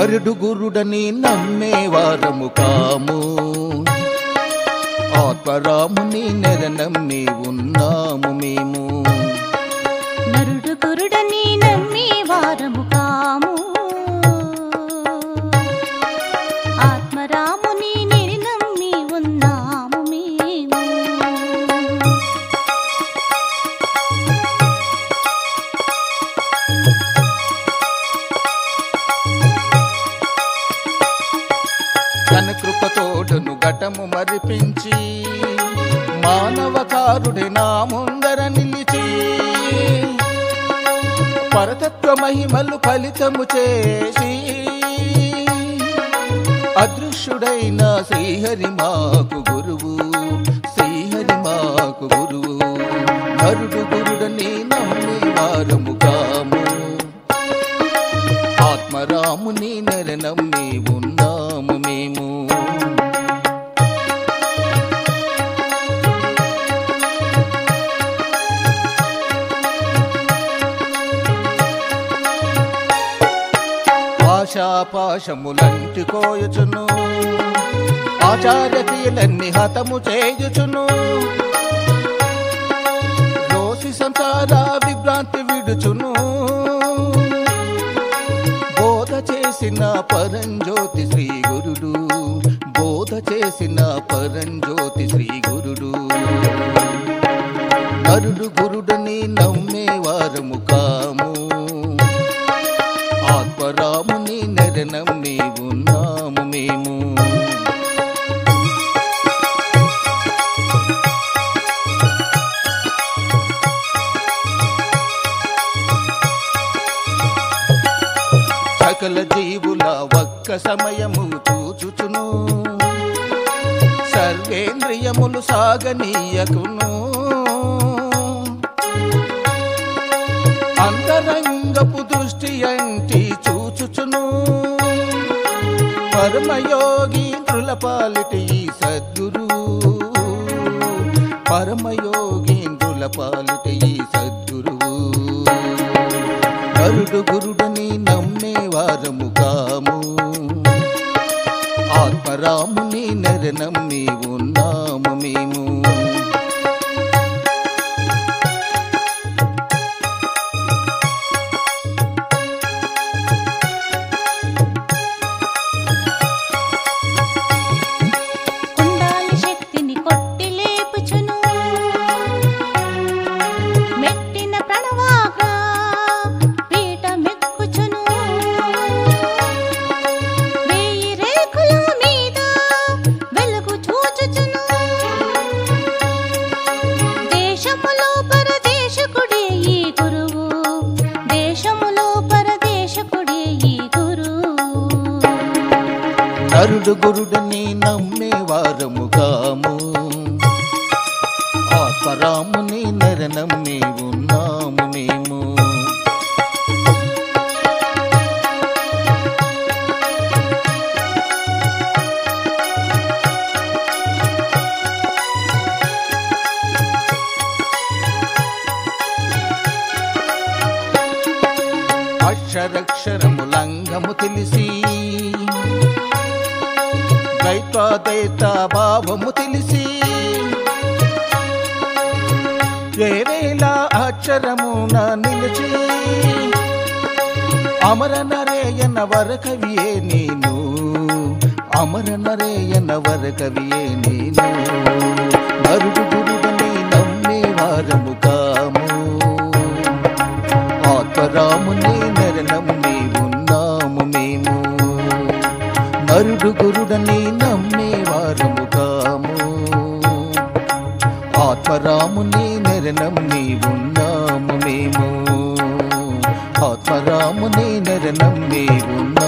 నరుడు గురుడని నమ్మేవారము కాము ఆత్మరాముని నెర నమ్మి ఉన్నాము మేము నరుడు గురుడని నమ్మి వారము కాము ఆత్మరాముని నిరి నమ్మి ఉన్నాము మేము తన కృపతోడును ఘటము మరిపించి మానవకారుడి నా ముందర నిలిచి పరతత్వ మహిమలు ఫలితము చేసి అదృశ్యుడైన శ్రీహరి మాకు గురువు శ్రీహరి మాకు గురువు నరుడు గురుడని నమ్మి వారము కాము ఆత్మరాముని నెర నమ్మి ఉన్నాము మేము ఆశాపాశములంటి కోయుచును ఆచార్య క్రియలన్నీ హతము చేయుచును రోసి సంసార విభ్రాంతి విడుచును బోధ చేసిన పరంజ్యోతి శ్రీ గురుడు బోధ చేసిన పరంజ్యోతి శ్రీ గురుడు నరుడు గురుడని నమ్మేవారము కాము ఆత్మరాముని నెర నమ్మి ఉన్నాము మేము సకల జీవుల ఒక్క సమయము చూచుచును సర్వేంద్రియములు సాగనీయకును అంతరంగపు దృష్టి అంటి చూచుచును పరమయోగీంద్రుల పాలిటి ఈ సద్గురు పరమయోగీంద్రుల పాలిటి ఈ సద్గురువు నరుడు గురుడని నమ్మేవారము కాము ఆత్మరాముని నెర నమ్మి ఉన్నాము మేము కుండాలి శక్తిని కొట్టి లేపుచును మెట్టిన ప్రణవాగా పీట మెక్కుచును వేయి రేకుల మీద వెలుగు చూచుచును దేశములో పరదేశకుడే ఈ గురువు దేశములో పరదేశకుడే ఈ గురువు నరుడు గురుడని నమ్మేవారము కాము ఆత్మరాముని నెర నమ్మి ఉన్నాము మేము అక్షరక్షరములంఘము తెలిసి ద్వైతాద్వైత భావము తెలిసి వేవేల అక్షరమున నిలిచి అమర నరేయన వరకవియే నేను అమర నరేయన వరకవియే నేను నరుడు గురుడని నమ్మే వారము కాము ఆత్మరాముని నెర నమ్మి ఉన్నాము మేము నరుడు గురుడని నమ్మే వారము కాము ఆత్మరాముని నెర నమ్మి ఉన్నాము మేము ఆత్మరాముని నెర నమ్మి ఉన్నాము